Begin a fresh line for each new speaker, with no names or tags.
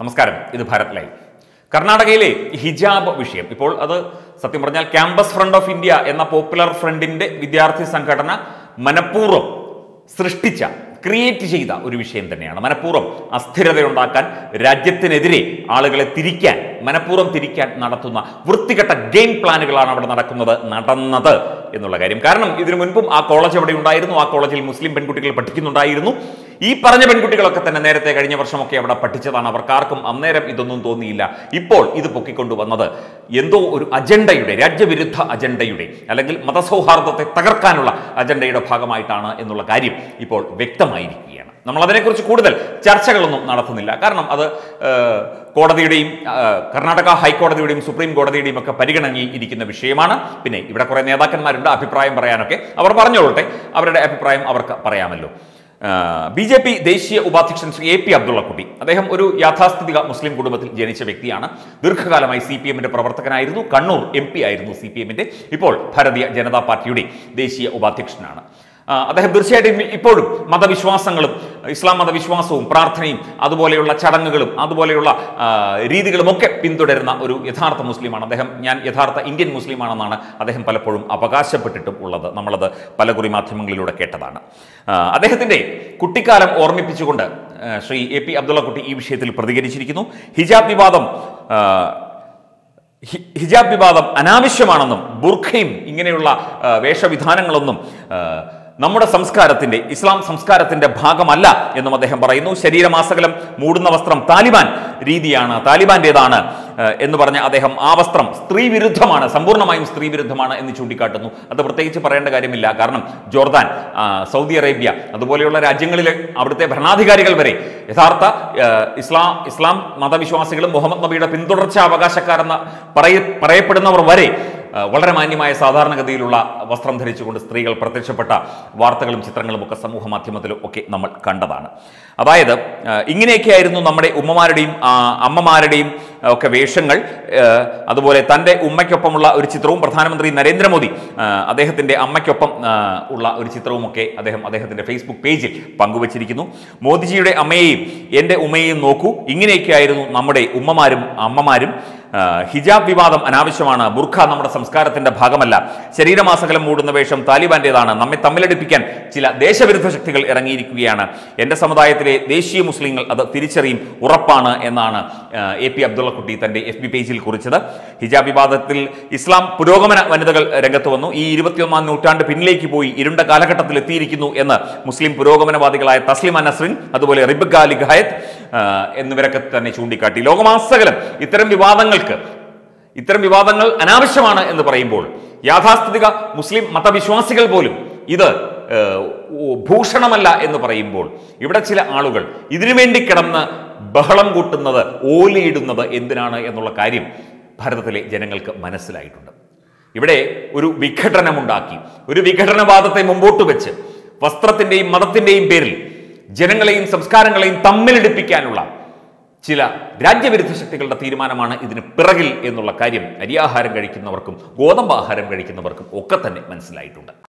നമസ്കാരം ഇത് ഭാരത് ലൈവ് കർണാടകയിലെ ഹിജാബ് വിഷയം ഇപ്പോൾ അത് സത്യം പറഞ്ഞാൽ ക്യാമ്പസ് ഫ്രണ്ട് ഓഫ് ഇന്ത്യ എന്ന പോപ്പുലർ ഫ്രണ്ടിന്റെ വിദ്യാർത്ഥി സംഘടന മനഃപൂർവ്വം സൃഷ്ടിച്ച ക്രിയേറ്റ് ചെയ്ത ഒരു വിഷയം തന്നെയാണ് മനഃപൂർവ്വം അസ്ഥിരതയുണ്ടാക്കാൻ രാജ്യത്തിനെതിരെ ആളുകളെ തിരിക്കാൻ മനഃപൂർവ്വം തിരിക്കാൻ നടത്തുന്ന വൃത്തികെട്ട ഗെയിം പ്ലാനുകളാണ് അവിടെ നടക്കുന്നത് നടന്നത് എന്നുള്ള കാര്യം കാരണം ഇതിനു മുൻപും ആ കോളേജ് അവിടെ ഉണ്ടായിരുന്നു ആ കോളേജിൽ മുസ്ലിം പെൺകുട്ടികൾ പഠിക്കുന്നുണ്ടായിരുന്നു ഈ പറഞ്ഞ പെൺകുട്ടികളൊക്കെ തന്നെ നേരത്തെ കഴിഞ്ഞ വർഷമൊക്കെ അവിടെ പഠിച്ചതാണ് അവർക്കാർക്കും അന്നേരം ഇതൊന്നും തോന്നിയില്ല ഇപ്പോൾ ഇത് പൊക്കിക്കൊണ്ടുവന്നത് എന്തോ ഒരു അജണ്ടയുടെ രാജ്യവിരുദ്ധ അജണ്ടയുടെ അല്ലെങ്കിൽ മതസൗഹാർദ്ദത്തെ തകർക്കാനുള്ള അജണ്ടയുടെ ഭാഗമായിട്ടാണ് എന്നുള്ള കാര്യം ഇപ്പോൾ വ്യക്തമായിരിക്കുകയാണ് നമ്മൾ അതിനെക്കുറിച്ച് കൂടുതൽ ചർച്ചകളൊന്നും നടത്തുന്നില്ല കാരണം അത് ഏഹ്, കോടതിയുടെയും ഏഹ്, കർണാടക ഹൈക്കോടതിയുടെയും സുപ്രീം കോടതിയുടെയും ഒക്കെ പരിഗണനയിൽ ഇരിക്കുന്ന വിഷയമാണ് പിന്നെ ഇവിടെ കുറേ നേതാക്കന്മാരുണ്ട് അഭിപ്രായം പറയാനൊക്കെ അവർ പറഞ്ഞോളട്ടെ അവരുടെ അഭിപ്രായം അവർക്ക് പറയാമല്ലോ ബി ജെ പി ദേശീയ ഉപാധ്യക്ഷൻ ശ്രീ എ പി അബ്ദുള്ളക്കുട്ടി അദ്ദേഹം ഒരു യാഥാസ്ഥിതിക മുസ്ലിം കുടുംബത്തിൽ ജനിച്ച വ്യക്തിയാണ് ദീർഘകാലമായി സി പി എമ്മിന്റെ പ്രവർത്തകനായിരുന്നു കണ്ണൂർ എം പി ആയിരുന്നു സി പി എമ്മിന്റെ ഇപ്പോൾ ഭാരതീയ ജനതാ പാർട്ടിയുടെ ദേശീയ ഉപാധ്യക്ഷനാണ് ആ, അദ്ദേഹം തീർച്ചയായിട്ടും ഇപ്പോഴും മതവിശ്വാസങ്ങളും ഇസ്ലാം മതവിശ്വാസവും പ്രാർത്ഥനയും അതുപോലെയുള്ള ചടങ്ങുകളും അതുപോലെയുള്ള ആ, രീതികളും ഒക്കെ പിന്തുടരുന്ന ഒരു യഥാർത്ഥ മുസ്ലിമാണ് അദ്ദേഹം ഞാൻ യഥാർത്ഥ ഇന്ത്യൻ മുസ്ലിമാണെന്നാണ് അദ്ദേഹം പലപ്പോഴും അവകാശപ്പെട്ടിട്ടും ഉള്ളത് നമ്മളത് പലകുറി മാധ്യമങ്ങളിലൂടെ കേട്ടതാണ് ആ, അദ്ദേഹത്തിന്റെ കുട്ടിക്കാലം ഓർമ്മിപ്പിച്ചുകൊണ്ട് ആ, ശ്രീ എ പി അബ്ദുള്ളക്കുട്ടി ഈ വിഷയത്തിൽ പ്രതികരിച്ചിരിക്കുന്നു ഹിജാബ് വിവാദം ആ, ഹി- ഹിജാബ് വിവാദം അനാവശ്യമാണെന്നും ബുർഖയും ഇങ്ങനെയുള്ള ആ, വേഷവിധാനങ്ങളൊന്നും ആ, നമ്മുടെ സംസ്കാരത്തിന്റെ ഇസ്ലാം സംസ്കാരത്തിന്റെ ഭാഗമല്ല എന്നും അദ്ദേഹം പറയുന്നു ശരീരമാസകലം മൂടുന്ന വസ്ത്രം താലിബാൻ രീതിയാണ് താലിബാന്റേതാണ് ആ, എന്ന് പറഞ്ഞ അദ്ദേഹം ആ വസ്ത്രം സ്ത്രീ വിരുദ്ധമാണ് സമ്പൂർണ്ണമായും സ്ത്രീ വിരുദ്ധമാണ് എന്ന് ചൂണ്ടിക്കാട്ടുന്നു അത് പ്രത്യേകിച്ച് പറയേണ്ട കാര്യമില്ല കാരണം ജോർദാൻ ആ, സൗദി അറേബ്യ അതുപോലെയുള്ള രാജ്യങ്ങളിലെ അവിടുത്തെ ഭരണാധികാരികൾ വരെ യഥാർത്ഥ ആ, ഇസ്ലാം ഇസ്ലാം മതവിശ്വാസികളും മുഹമ്മദ് നബിയുടെ പിന്തുടർച്ചാ അവകാശക്കാരെന്ന് പറയ പറയപ്പെടുന്നവർ വരെ ആ, വളരെ മാന്യമായ സാധാരണഗതിയിലുള്ള വസ്ത്രം ധരിച്ചുകൊണ്ട് സ്ത്രീകൾ പ്രത്യക്ഷപ്പെട്ട വാർത്തകളും ചിത്രങ്ങളും ഒക്കെ സമൂഹ മാധ്യമത്തിലും ഒക്കെ നമ്മൾ കണ്ടതാണ് അതായത് ആ, ഇങ്ങനെയൊക്കെയായിരുന്നു നമ്മുടെ ഉമ്മമാരുടെയും ആ, അമ്മമാരുടെയും ഒക്കെ വേഷങ്ങൾ ആ, അതുപോലെ തൻ്റെ ഉമ്മയ്ക്കൊപ്പമുള്ള ഒരു ചിത്രവും പ്രധാനമന്ത്രി നരേന്ദ്രമോദി ആ, അദ്ദേഹത്തിൻ്റെ അമ്മയ്ക്കൊപ്പം ആ, ഉള്ള ഒരു ചിത്രവുമൊക്കെ അദ്ദേഹം അദ്ദേഹത്തിൻ്റെ ഫേസ്ബുക്ക് പേജിൽ പങ്കുവച്ചിരിക്കുന്നു മോദിജിയുടെ അമ്മയെയും എൻ്റെ ഉമ്മയെയും നോക്കൂ ഇങ്ങനെയൊക്കെയായിരുന്നു നമ്മുടെ ഉമ്മമാരും അമ്മമാരും ആ, ഹിജാബ് വിവാദം അനാവശ്യമാണ് ബുർഖ നമ്മുടെ സംസ്കാരത്തിന്റെ ഭാഗമല്ല ശരീരമാസകലം മൂടുന്ന വേഷം താലിബാന്റേതാണ് നമ്മെ തമ്മിലടിപ്പിക്കാൻ ചില ദേശവിരുദ്ധ ശക്തികൾ ഇറങ്ങിയിരിക്കുകയാണ് എൻ്റെ സമുദായത്തിലെ ദേശീയ മുസ്ലിങ്ങൾ അത് തിരിച്ചറിയും ഉറപ്പാണ് എന്നാണ് ആ, എ പി അബ്ദുള്ളക്കുട്ടി തന്റെ എഫ് ബി പേജിൽ കുറിച്ചത് ഹിജാബ് വിവാദത്തിൽ ഇസ്ലാം പുരോഗമന വനിതകൾ രംഗത്ത് വന്നു ഈ ഇരുപത്തിയൊന്നാം നൂറ്റാണ്ട് പിന്നിലേക്ക് പോയി ഇരുണ്ട കാലഘട്ടത്തിൽ എത്തിയിരിക്കുന്നു എന്ന് മുസ്ലിം പുരോഗമനവാദികളായ തസ്ലിമ നസ്രിൻ അതുപോലെ റിബക്ക അലി ഖായത്ത് ആ, എന്നിവരൊക്കെ തന്നെ ചൂണ്ടിക്കാട്ടി ലോകമാസകലം ഇത്തരം വിവാദങ്ങൾക്ക് ഇത്തരം വിവാദങ്ങൾ അനാവശ്യമാണ് എന്ന് പറയുമ്പോൾ യാഥാസ്ഥിതിക മുസ്ലിം മതവിശ്വാസികൾ പോലും ഇത് ഏഹ്, ഓ- ഭൂഷണമല്ല എന്ന് പറയുമ്പോൾ ഇവിടെ ചില ആളുകൾ ഇതിനു വേണ്ടി കിടന്ന് ബഹളം കൂട്ടുന്നത് ഓലിയിടുന്നത് എന്തിനാണ് എന്നുള്ള കാര്യം ഭാരതത്തിലെ ജനങ്ങൾക്ക് മനസ്സിലായിട്ടുണ്ട് ഇവിടെ ഒരു വിഘടനമുണ്ടാക്കി ഒരു വിഘടനവാദത്തെ മുമ്പോട്ട് വെച്ച് വസ്ത്രത്തിന്റെയും മതത്തിന്റെയും പേരിൽ ജനങ്ങളെയും സംസ്കാരങ്ങളെയും തമ്മിലടിപ്പിക്കാനുള്ള ചില രാജ്യവിരുദ്ധ ശക്തികളുടെ തീരുമാനമാണ് ഇതിന് പിറകിൽ എന്നുള്ള കാര്യം അരിയാഹാരം കഴിക്കുന്നവർക്കും ഗോതമ്പാഹാരം കഴിക്കുന്നവർക്കും ഒക്കെ തന്നെ മനസ്സിലായിട്ടുണ്ട്